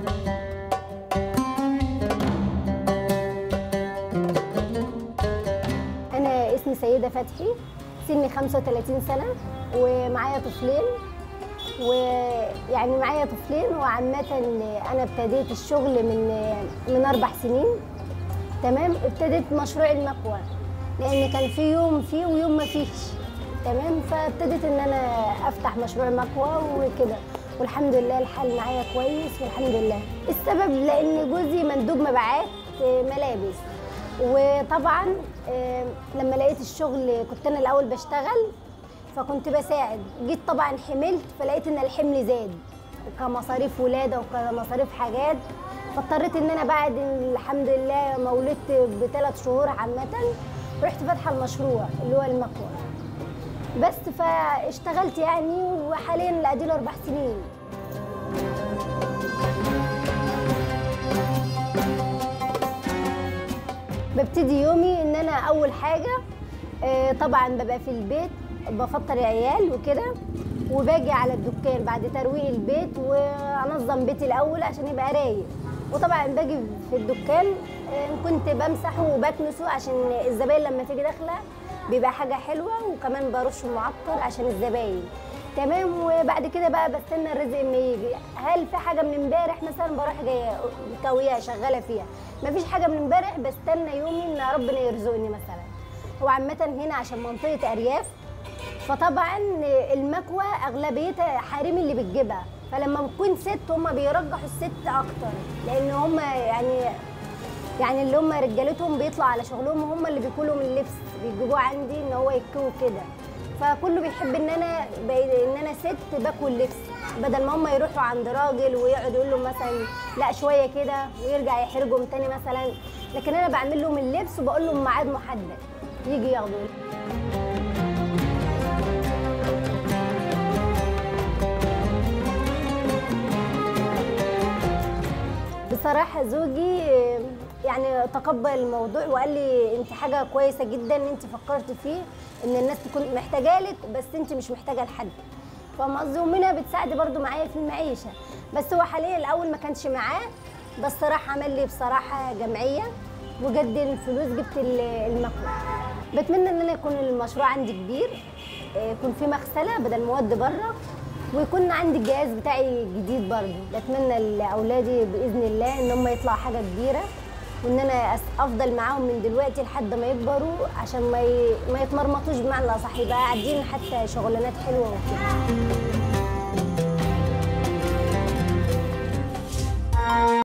أنا اسمي سيدة فتحي سني 35 سنة ومعايا طفلين ويعني معايا طفلين وعامة أنا ابتديت الشغل من من أربع سنين تمام ابتديت مشروع المكوى لأن كان في يوم فيه ويوم ما فيش تمام فابتديت إن أنا أفتح مشروع مكوى وكده والحمد لله الحال معايا كويس والحمد لله السبب لأن جوزي مندوب مبيعات ملابس وطبعا آه، لما لقيت الشغل كنت انا الاول بشتغل فكنت بساعد جيت طبعا حملت فلقيت ان الحمل زاد كمصاريف ولاده وكمصاريف حاجات فاضطريت ان انا بعد الحمد لله ما ولدت بثلاث شهور عامه رحت فاتحه المشروع اللي هو المكوى بس فاشتغلت يعني وحاليا ادي له اربع سنين ببتدي يومي ان انا اول حاجه آه، طبعا ببقى في البيت بفطر العيال وكده وباجي على الدكان بعد ترويق البيت وانظم بيتي الاول عشان يبقى رايق وطبعا باجي في الدكان آه، كنت بمسحه وبكنسه عشان الزباين لما تيجي داخله بيبقى حاجه حلوه وكمان برش معطر عشان الزباين تمام وبعد كده بقى بستنى الرزق اما يجي هل في حاجه من امبارح مثلا بروح جايه كاويه شغاله فيها مفيش حاجه من امبارح بستنى يومي ان ربنا يرزقني مثلا هو عامه هنا عشان منطقه ارياف فطبعا المكوى اغلبيتها حريم اللي بتجيبها فلما بتكون ست هم بيرجحوا الست اكتر لان هم يعني يعني اللي هم رجالتهم بيطلعوا على شغلهم هم اللي بيكوا لهم اللبس بيجيبوه عندي ان هو يكوي كده فكله بيحب ان انا ان انا ست باكل اللبس بدل ما هم يروحوا عند راجل ويقعد يقول لهم مثلا لا شويه كده ويرجع يحرجهم تاني مثلا لكن انا بعمل لهم اللبس وبقول لهم ميعاد محدد يجي ياخدوا بصراحه زوجي يعني تقبل الموضوع وقال لي انت حاجه كويسه جدا ان انت فكرت فيه ان الناس تكون محتاجه لك بس انت مش محتاجه لحد فاهمه قصدي ومنها بتساعدي برده معايا في المعيشه بس هو حاليا الاول ما كانش معاه بس راح عمل لي بصراحه جمعيه وجد الفلوس جبت ال- المكوى بتمنى ان انا يكون المشروع عندي كبير آه، يكون في مغسله بدل مواد بره ويكون عندي الجهاز بتاعي جديد برضه بتمنى لاولادي باذن الله ان هم يطلعوا حاجه كبيره وان انا أس- افضل معاهم من دلوقتي لحد ما يكبروا عشان ما ي... ما يتمرمطوش بمعنى اصح يبقى قاعدين حتى شغلانات حلوه وكده